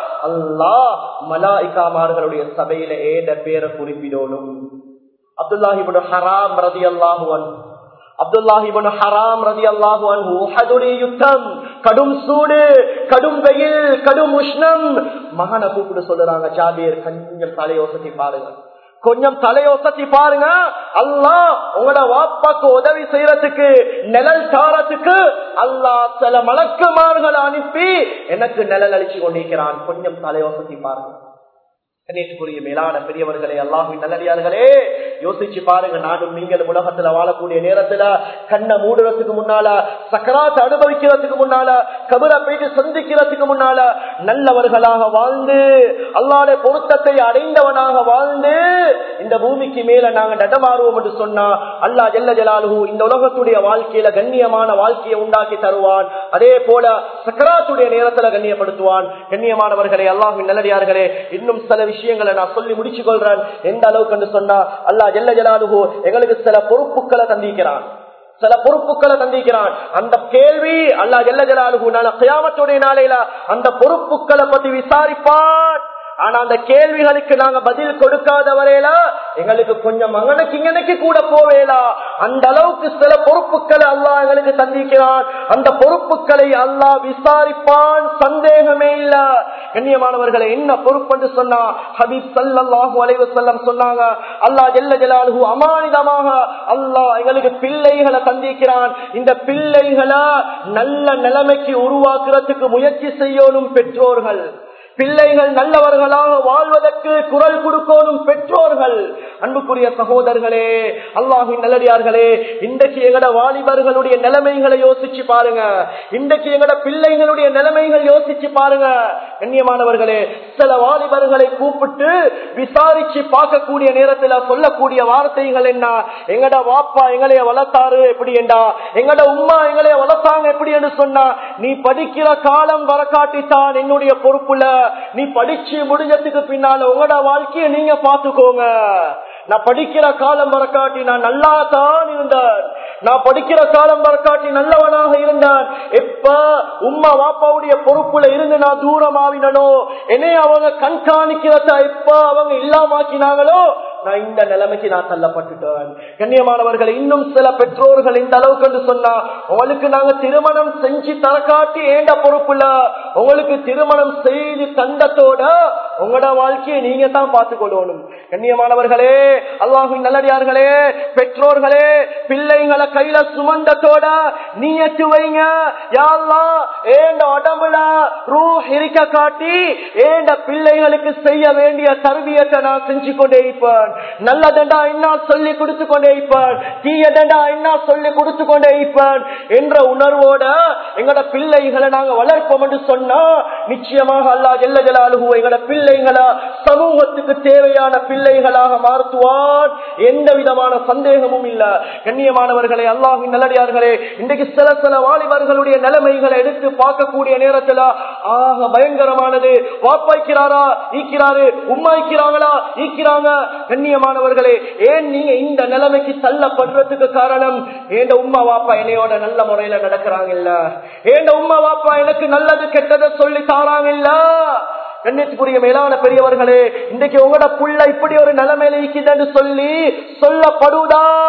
அல்லா மலாய்காமார்களுடைய சபையில ஏத பேரை குறிப்பிடணும் அப்துல்லாஹிபுன் ஹராம் ரதி அல்லாஹுவன் அப்துல்லாஹிபன் ஹராம் ரதி அல்லாஹுடைய யுத்தம் கடும் சூடு கடும் வெயில் கடும் உஷ்ணம் மகனை கூப்பிட்டு சொல்லுறாங்க ஜாபீர் கொஞ்சம் தலையோசத்தி பாருங்க கொஞ்சம் தலையோசத்தி பாருங்க அல்லா உங்களோட வாப்பாக்கு உதவி செய்யறதுக்கு நிழல் தாரத்துக்கு அல்லா சில மலக்குமார்கள் அனுப்பி எனக்கு நிழல் அழிச்சு கொண்டிருக்கிறான் கொஞ்சம் தலையோசத்தி பாருங்க கணேஷ்குரிய மேலான பெரியவர்களே அல்லாஹின் நல்லடியார்களே யோசிச்சு பாருங்க நானும் நீங்கள் உலகத்துல வாழக்கூடிய நேரத்துல கண்ணை மூடுறதுக்கு முன்னால சக்கராத்தை அனுபவிக்கிறதுக்கு முன்னால கபர போயிட்டு சந்திக்கிறதுக்கு முன்னால நல்லவர்களாக வாழ்ந்து அல்லாட பொருத்தத்தை அடைந்தவனாக வாழ்ந்து இந்த பூமிக்கு மேல நாங்க நடமாறுவோம் என்று சொன்னா அல்லா ஜெல்ல ஜலாலு இந்த உலகத்துடைய வாழ்க்கையில கண்ணியமான வாழ்க்கையை உண்டாக்கி தருவான் அதே போல சக்கராத்துடைய நேரத்துல கண்ணியப்படுத்துவான் கண்ணியமானவர்களே அல்லாஹின் நல்லடியார்களே இன்னும் சில விஷயங்களை நான் சொல்லி முடிச்சு கொள்றேன் எந்த அளவுக்கு சொன்னா அல்லா ஜெல்ல ஜலாலுகோ எங்களுக்கு சில பொறுப்புகளை தந்திக்கிறான் சில பொறுப்புகளை தந்திக்கிறான் அந்த கேள்வி அல்லா ஜெல்ல ஜலாலுகு நாள கியாமத்துடைய நாளையில அந்த பொறுப்புகளை பத்தி விசாரிப்பான் ஆனா அந்த கேள்விகளுக்கு நாங்க பதில் கொடுக்காத வரையில எங்களுக்கு கொஞ்சம் அங்கனைக்கு இங்கனைக்கு கூட போவேலா அந்த அளவுக்கு சில பொறுப்புகளை அல்லாஹ் எங்களுக்கு தந்திக்கிறான் அந்த பொறுப்புகளை அல்லாஹ் விசாரிப்பான் சந்தேகமே இல்ல கண்ணியமானவர்களை என்ன பொறுப்பு சொன்னா ஹபீப் சல்லாஹூ அலைவு செல்லம் சொன்னாங்க அல்லாஹ் ஜெல்ல ஜலாலுஹு அமானிதமாக அல்லாஹ் எங்களுக்கு பிள்ளைகளை தந்திக்கிறான் இந்த பிள்ளைகளை நல்ல நிலைமைக்கு உருவாக்குறதுக்கு முயற்சி செய்யணும் பெற்றோர்கள் பிள்ளைகள் நல்லவர்களாக வாழ்வதற்கு குரல் கொடுக்கணும் பெற்றோர்கள் அன்புக்குரிய சகோதரர்களே அல்லாஹின் நல்லடியார்களே இன்றைக்கு எங்கட வாலிபர்களுடைய நிலைமைகளை யோசிச்சு பாருங்க இன்றைக்கு எங்கட பிள்ளைகளுடைய நிலைமைகள் யோசிச்சு பாருங்க கண்ணியமானவர்களே சில வாலிபர்களை கூப்பிட்டு விசாரிச்சு பார்க்கக்கூடிய நேரத்துல சொல்லக்கூடிய வார்த்தைகள் என்ன எங்கட வாப்பா எங்களைய வளர்த்தாரு எப்படி என்றா எங்கட உமா எங்களைய வளர்த்தாங்க எப்படி என்று சொன்னா நீ படிக்கிற காலம் வர காட்டித்தான் என்னுடைய பொறுப்புல நீ படிச்சு முடிஞ்சதுக்கு பின்னால உங்களோட வாழ்க்கைய நீங்க பாத்துக்கோங்க நான் படிக்கிற காலம் வரக்காட்டி நான் நல்லா தான் இருந்தேன் நான் படிக்கிற காலம் வரக்காட்டி நல்லவனாக இருந்தான் எப்ப உம்மா வாப்பாவுடைய பொறுப்புல இருந்து நான் தூரம் ஆவினோ என்னைய அவங்க கண்காணிக்கிறத எப்ப அவங்க இல்லாமாக்கினாங்களோ நான் இந்த நிலைமைக்கு நான் தள்ளப்பட்டுட்டேன் கண்ணியமானவர்கள் இன்னும் சில பெற்றோர்கள் இந்த அளவுக்கு என்று சொன்னா உங்களுக்கு நாங்க திருமணம் செஞ்சு தர காட்டி ஏண்ட பொறுப்புல உங்களுக்கு திருமணம் செய்து தந்தத்தோட உங்களோட வாழ்க்கையை நீங்க தான் பார்த்துக் கொள்ளணும் கண்ணியமானவர்களே அல்லாஹின் நல்லடியார்களே பெற்றோர்களே பிள்ளைங்களை கையில சுமந்தத்தோட நீயத்து வைங்க யாரெல்லாம் ஏண்ட உடம்புல ரூ இருக்க காட்டி ஏண்ட பிள்ளைகளுக்கு செய்ய வேண்டிய தருவியத்தை நான் செஞ்சு கொண்டே இருப்பேன் நல்லதண்டா என்ன சொல்லி கொடுத்து கொண்டே இருப்பேன் தீயதண்டா என்ன சொல்லி கொடுத்து கொண்டே இருப்பேன் என்ற உணர்வோட எங்கட பிள்ளைகளை நாங்க வளர்ப்போம் என்று சொன்னா நிச்சயமாக அல்லா ஜெல்ல ஜலாலுகு எங்கட பிள்ளைகளை சமூகத்துக்கு தேவையான பிள்ளைகளாக மாற்றுவான் எந்த விதமான சந்தேகமும் இல்ல கண்ணியமானவர்களே அல்லாஹின் நல்லடியார்களே இன்றைக்கு சில சில வாலிபர்களுடைய நிலைமைகளை எடுத்து பார்க்கக்கூடிய நேரத்துல ஆக பயங்கரமானது வாப்பாய்க்கிறாரா ஈக்கிறாரு உம்மாய்க்கிறாங்களா ஈக்கிறாங்க கண்ணியமானவர்களே ஏன் நீங்க இந்த நிலைமைக்கு தள்ளப்படுறதுக்கு காரணம் ஏண்ட உம்மா வாப்பா என்னையோட நல்ல முறையில நடக்கிறாங்க இல்ல ஏண்ட உம்மா வாப்பா எனக்கு நல்லது கெட்டதை சொல்லி தாராங்க இல்ல கண்ணியத்துக்குரிய மேலான பெரியவர்களே இன்றைக்கு உங்களோட புள்ள இப்படி ஒரு நிலைமையில இருக்குதுன்னு சொல்லி சொல்லப்படுவதா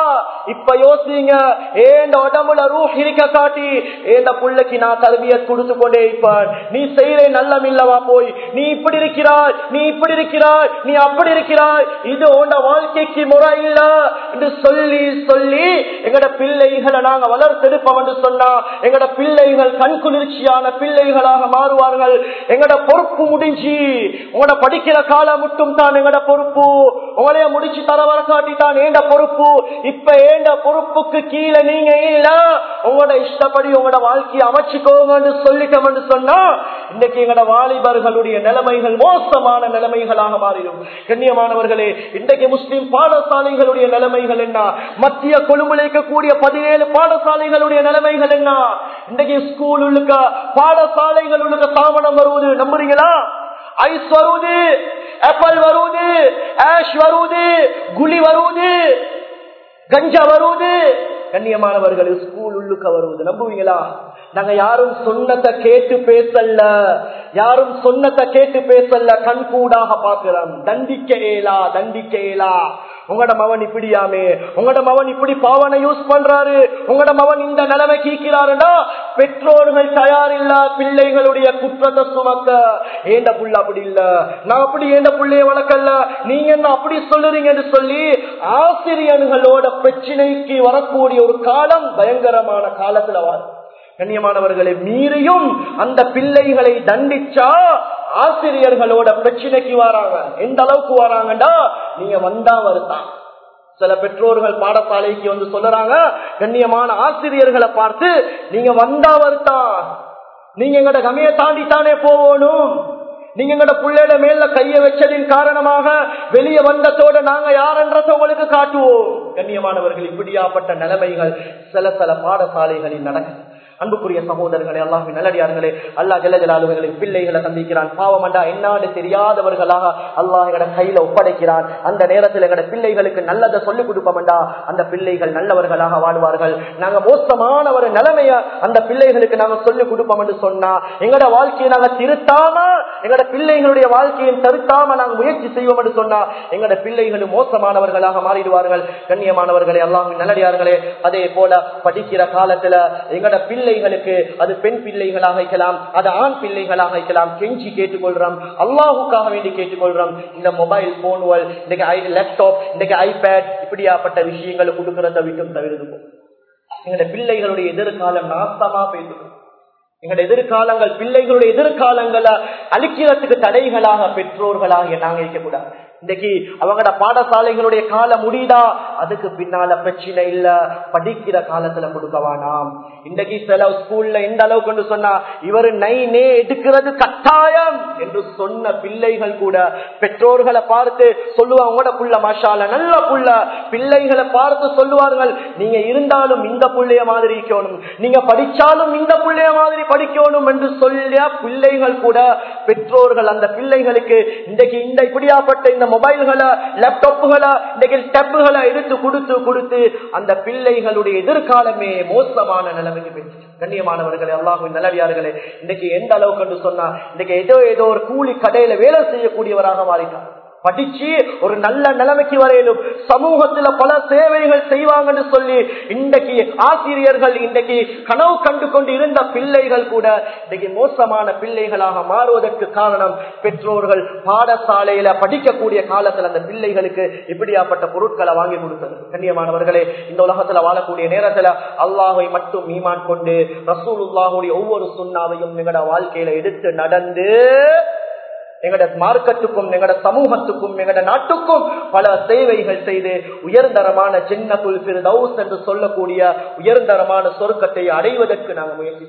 இப்ப யோசிங்க ஏண்ட உடம்புல ரூஹ் இருக்க காட்டி ஏண்ட புள்ளைக்கு நான் தருவிய கொடுத்து கொண்டே இருப்பான் நீ செய்யற நல்லம் இல்லவா போய் நீ இப்படி இருக்கிறாய் நீ இப்படி இருக்கிறாய் நீ அப்படி இருக்கிறாய் இது உண்ட வாழ்க்கைக்கு முறை இல்ல என்று சொல்லி சொல்லி எங்கட பிள்ளைகளை நாங்க வளர்த்தெடுப்போம் என்று சொன்னா எங்கட பிள்ளைகள் கண் குளிர்ச்சியான பிள்ளைகளாக மாறுவார்கள் எங்கட பொறுப்பு முடிஞ்சு உங்களோட படிக்கிற காலம் மட்டும் தான் எங்கட பொறுப்பு உங்களைய முடிச்சு தர வர காட்டி தான் ஏண்ட பொறுப்பு இப்ப ஏண்ட பொறுப்புக்கு கீழே நீங்க இல்ல உங்களோட இஷ்டப்படி உங்களோட வாழ்க்கையை அமைச்சுக்கோங்கன்னு சொல்லிட்டோம்னு சொன்னா இன்னைக்கு எங்கட வாலிபர்களுடைய நிலைமைகள் மோசமான நிலைமைகளாக மாறிடும் கண்ணியமானவர்களே இன்றைக்கு முஸ்லிம் பாடசாலைகளுடைய நிலைமைகள் என்ன மத்திய கொழும்புல இருக்கக்கூடிய பதினேழு பாடசாலைகளுடைய நிலைமைகள் என்ன இன்றைக்கு ஸ்கூல் உள்ளுக்க பாடசாலைகள் உள்ளுக்க தாமனம் வருவது நம்புறீங்களா ஐஸ் வருவது ஆப்பிள் வருவது ஆஷ் வருவது குழி வருவது கஞ்சா வருவது கண்ணியமானவர்கள் ஸ்கூல் உள்ளுக்க வருவது நம்புவீங்களா நாங்க யாரும் சொன்னதை கேட்டு பேசல யாரும் சொன்னதை கேட்டு பேசல கண் கூடாக பாக்குறோம் தண்டிக்க இயலா தண்டிக்க இயலா உங்களோட மவன் இப்படியாமே உங்களோட மவன் இப்படி பாவனை யூஸ் பண்றாரு உங்களோட மவன் இந்த நிலைமை கீக்கிறாருன்னா பெற்றோர்கள் தயார் இல்ல பிள்ளைகளுடைய குற்றத்தை சுமக்க ஏண்ட புள்ள அப்படி இல்ல நான் அப்படி ஏண்ட புள்ளைய வளர்க்கல நீங்க என்ன அப்படி சொல்லுறீங்கன்னு சொல்லி ஆசிரியர்களோட பிரச்சனைக்கு வரக்கூடிய ஒரு காலம் பயங்கரமான காலத்துல வாரு கண்ணியமானவர்களை மீறியும் அந்த பிள்ளைகளை தண்டிச்சா ஆசிரியர்களோட பிரச்சனைக்கு வராங்க எந்த அளவுக்கு வராங்கடா நீங்க வந்தா வருதான் சில பெற்றோர்கள் பாடசாலைக்கு வந்து சொல்லுறாங்க கண்ணியமான ஆசிரியர்களை பார்த்து நீங்க வந்தா வருதான் நீங்க எங்கட கமைய தாண்டித்தானே போகணும் நீங்க எங்கட பிள்ளையோட மேல கைய வச்சதின் காரணமாக வெளியே வந்ததோட நாங்க யாருன்றத உங்களுக்கு காட்டுவோம் கண்ணியமானவர்கள் இப்படியாப்பட்ட நிலைமைகள் சில சில பாடசாலைகளில் நடக்குது அன்புக்குரிய சகோதரர்களே அல்லாஹ் நல்லடியார்களே அல்லா ஜலஜலாலுகளின் பிள்ளைகளை சந்திக்கிறான் பாவமண்டா என்னான்னு தெரியாதவர்களாக அல்லாஹ் எங்கட கையில ஒப்படைக்கிறான் அந்த நேரத்தில் எங்கட பிள்ளைகளுக்கு நல்லதை சொல்லிக் கொடுப்போம்டா அந்த பிள்ளைகள் நல்லவர்களாக வாழ்வார்கள் நாங்க மோசமான ஒரு நிலைமைய அந்த பிள்ளைகளுக்கு நாங்க சொல்லிக் கொடுப்போம் என்று சொன்னா எங்கட வாழ்க்கையை நாங்க திருத்தாம எங்கட பிள்ளைகளுடைய வாழ்க்கையை தருத்தாம நாங்க முயற்சி செய்வோம் என்று சொன்னா எங்கட பிள்ளைகளும் மோசமானவர்களாக மாறிடுவார்கள் கண்ணியமானவர்களே அல்லாஹ் நல்லடியார்களே அதே போல படிக்கிற காலத்துல எங்கட பிள்ளைகளுக்கு அது பெண் பிள்ளைகளாக இருக்கலாம் அது ஆண் பிள்ளைகளாக இருக்கலாம் கெஞ்சி கேட்டுக்கொள்றோம் அல்லாஹுக்காக வேண்டி கேட்டுக்கொள்றோம் இந்த மொபைல் போன்கள் இன்னைக்கு லேப்டாப் இன்னைக்கு ஐபேட் இப்படியாப்பட்ட விஷயங்களை கொடுக்கறத விட்டும் தவிர்த்து எங்களுடைய பிள்ளைகளுடைய எதிர்காலம் நாசமா போயிட்டு எங்களுடைய எதிர்காலங்கள் பிள்ளைகளுடைய எதிர்காலங்களை அழிக்கிறதுக்கு தடைகளாக பெற்றோர்களாக நாங்க இருக்கக்கூடாது இன்னைக்கு அவங்களோட பாடசாலைகளுடைய காலம் முடியுதா அதுக்கு பின்னால பிரச்சனை இல்ல படிக்கிற காலத்துல கொடுக்க வேணாம் இன்னைக்கு சில ஸ்கூல்ல எந்த அளவுக்கு சொன்னா இவரு நைனே எடுக்கிறது கட்டாயம் என்று சொன்ன பிள்ளைகள் கூட பெற்றோர்களை பார்த்து சொல்லுவாங்க உங்களோட புள்ள மாஷால நல்ல புள்ள பிள்ளைகளை பார்த்து சொல்லுவார்கள் நீங்க இருந்தாலும் இந்த புள்ளைய மாதிரி இருக்கணும் நீங்க படிச்சாலும் இந்த புள்ளைய மாதிரி படிக்கணும் என்று சொல்லிய பிள்ளைகள் கூட பெற்றோர்கள் அந்த பிள்ளைகளுக்கு இன்றைக்கு இந்த இப்படியாப்பட்ட இந்த மொபைல்களை லேப்டாப்புகளை இன்றைக்கு டப்புகளை எடுத்து கொடுத்து கொடுத்து அந்த பிள்ளைகளுடைய எதிர்காலமே மோசமான நிலைமைக்கு போயிடுச்சு கண்ணியமானவர்களே அல்லாஹுவின் நல்லடியார்களே இன்னைக்கு எந்த அளவுக்கு சொன்னா இன்னைக்கு ஏதோ ஏதோ ஒரு கூலி கடையில வேலை செய்யக்கூடியவராக மாறிட்டார் படிச்சு ஒரு நல்ல நிலைமைக்கு வரையிலும் சமூகத்துல பல சேவைகள் செய்வாங்கன்னு சொல்லி இன்றைக்கு ஆசிரியர்கள் இன்றைக்கு கனவு கண்டு கொண்டு இருந்த பிள்ளைகள் கூட இன்றைக்கு மோசமான பிள்ளைகளாக மாறுவதற்கு காரணம் பெற்றோர்கள் பாடசாலையில படிக்கக்கூடிய காலத்துல அந்த பிள்ளைகளுக்கு இப்படியாப்பட்ட பொருட்களை வாங்கி கொடுத்தது கண்ணியமானவர்களே இந்த உலகத்துல வாழக்கூடிய நேரத்துல அல்லாஹை மட்டும் மீமான் கொண்டு ரசூலுல்லாஹுடைய ஒவ்வொரு சுண்ணாவையும் எங்களோட வாழ்க்கையில எடுத்து நடந்து எங்கட மார்க்கத்துக்கும் எங்கட சமூகத்துக்கும் எங்கட நாட்டுக்கும் பல சேவைகள் செய்து உயர்தரமான ஜென்னகுல் பிரதௌஸ் என்று சொல்லக்கூடிய உயர்தரமான சொர்க்கத்தை அடைவதற்கு நாங்கள் முயற்சி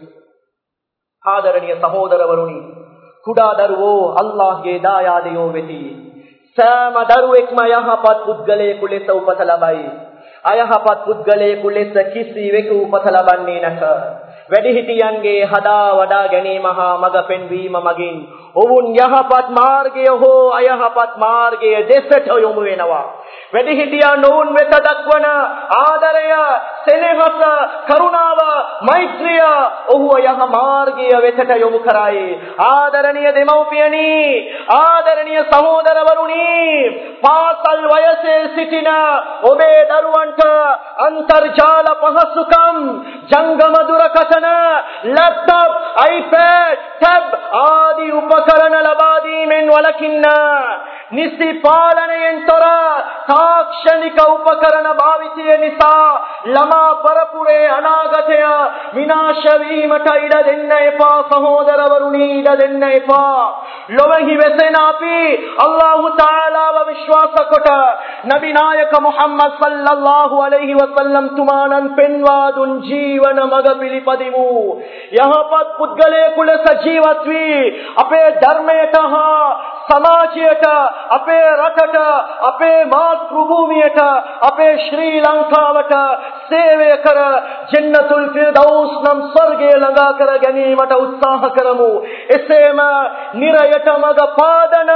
ஆதரணிய சகோதர வருணி குடா தருவோ அல்லாஹே தாயாதையோ வெதி සෑම දරුවෙක්ම යහපත් පුද්ගලයෙකු ලෙස උපත ලබයි. අයහපත් පුද්ගලයෙකු ලෙස කිසිවෙකු උපත ලබන්නේ නැත. වැඩිහිටියන්ගේ හදා වඩා ගැනීම හා මඟ පෙන්වීම මගින් ඔවුන් යහපත් මාර්ගය හෝ අයහපත් මාර්ගය දෙසට යොමු වෙනවා. වැඩිහිටියන් ඔවුන් වෙත දක්වන ආදරය සෙනෙහස කරුණාව මෛත්‍රිය ඔහුව යහ මාර්ගය වෙතට යොමු කරයි ආදරණීය දෙමව්පියනි ආදරණීය සහෝදරවරුනි පාසල් වයසේ සිටින ඔබේ දරුවන්ට අන්තර්ජාල පහසුකම් ජංගම දුරකථන ලැප්ටොප් iPad ටැබ් ආදී උපකරණ ලබා දීමෙන් වළකින්න නිසි පාලනයෙන් තොර තාක්ෂණික උපකරණ භාවිතය නිසා ළමා පරපුරේ අනාගතය විනාශ වීමට ඉඩ දෙන්න එපා සහෝදරවරුනි ඉඩ දෙන්න එපා ලොවෙහි වෙසෙන අපි අල්ලාහු තාලාව විශ්වාස කොට නබි නායක මුහම්මද් සල්ලල්ලාහු අලයිහි වසල්ලම් තුමාණන් පෙන්වා දුන් ජීවන මඟ පිළිපදිමු යහපත් පුද්ගලයෙකු ලෙස ජීවත් වී අපේ ධර්මයට හා සමාජයට අපේ රටට අපේ මාතෘභූමියට අපේ ශ්‍රී ලංකාවට සේවය කර ජන්නතුල් ෆිර්දෞස් නම් ස්වර්ගය ළඟා කර ගැනීමට උත්සාහ කරමු එසේම නිරයට මඟ පාදන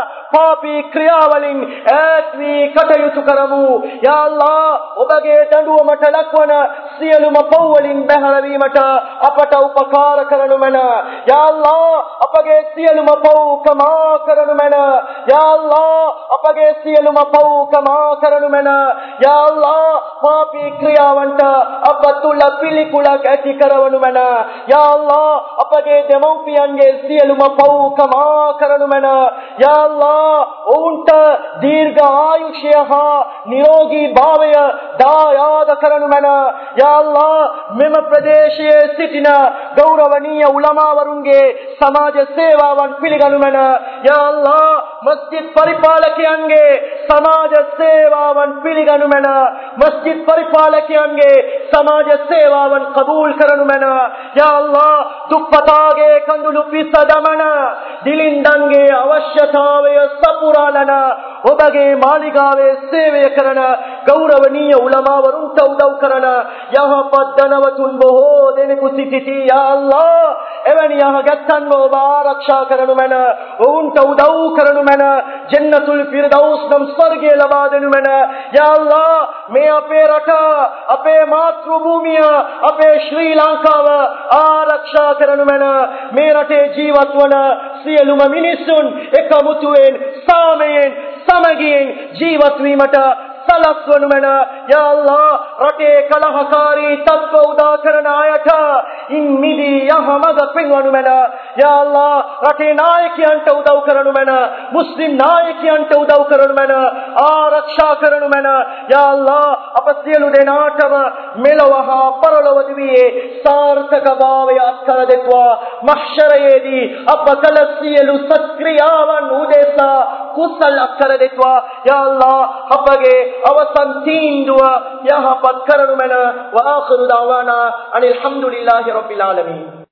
පාපී ක්‍රියාවලින් ඈත් වී කටයුතු කරමු යා අල්ලා ඔබගේ දඬුවමට ලක්වන සියලුම පව්වලින් බැහැරවීමට අපට උපකාර කරනු මැන යා අල්ලා අපගේ සියලුම පව් කමා කරනු මැන යා අල්ලා අපගේ සියලුම පව් කමා කරනු මැන යා අල්ලා පාපී ක්‍රියාවන්ට අප තුල පිළිකුලක් ඇති කරවනු මැන යා අල්ලා අපගේ දෙමව්පියන්ගේ සියලුම පව් කමා කරනු මැන යා අල්ලා ඔවුන්ට දීර්ඝ ආයුෂය හා නිරෝගී භාවය දායාද කරනු මැන යා අල්ලා මෙම ප්‍රදේශයේ සිටින ගෞරවනීය උලමාවරුන්ගේ සමාජ සේවාවන් පිළිගනු මැන යා අල්ලා මස්ජිද් පරිපාලකයන්ගේ සමාජ සේවාවන් පිළිගනු මැන මස්ජිද් පරිපාලකයන්ගේ සමාජ සේවාවන් කබූල් කරනු මැන යා අල්ලා දුප්පතාගේ කඳුළු පිස දමන දිලින්දන්ගේ අවශ්‍යතාවය සපුරාලන ඔබගේ මාලිගාවේ සේවය කරන ගෞරවනීය උලමාවරුන්ට උදව් කරන යහපත් ධනවතුන් බොහෝ දෙනෙකු සිටිති යා අල්ලා එවැනි යහගත්තන්ව ඔබ ආරක්ෂා කරනු මැන ඔවුන්ට උදව් කරනු මැන ජන්නතුල් ෆිරදෞස් නම් ස්වර්ගය ලබා දෙනු මැන යා අල්ලා මේ අපේ රට අපේ මාතෘභූමිය අපේ ශ්‍රී ලංකාව ආරක්ෂා කරනු මැන මේ රටේ ජීවත් වන සියලුම මිනිස්සුන් එකමුතුවෙන් සාමයෙන් සමගියෙන් ජීවත් වීමට සලස්වනු මැන යා අල්ලා රටේ කලහකාරී තත්ත්ව උදා කරන අයට ඉන් මිදී යහමඟ පෙන්වනු මැන යා අල්ලා රටේ නායකයන්ට උදව් කරනු මැන මුස්ලිම් නායකයන්ට උදව් කරනු මැන ආරක්ෂා කරනු මැන යා අල්ලා අප සියලු දෙනාටම මෙලොව හා පරලොව දිවියේ සාර්ථක භාවය අත්කර දෙත්වා මහ්ෂරයේදී අප කළ සියලු සත්ක්‍රියාවන් උදෙසා කුසල් අත්කර දෙත්වා යා අල්ලා අපගේ අවසන් තීන්දුව යහපත් කරනු මැන වාඛිරු දාවානා අනිල් හම්දුලිල්ලාහි රබ්බිල් ආලමීන්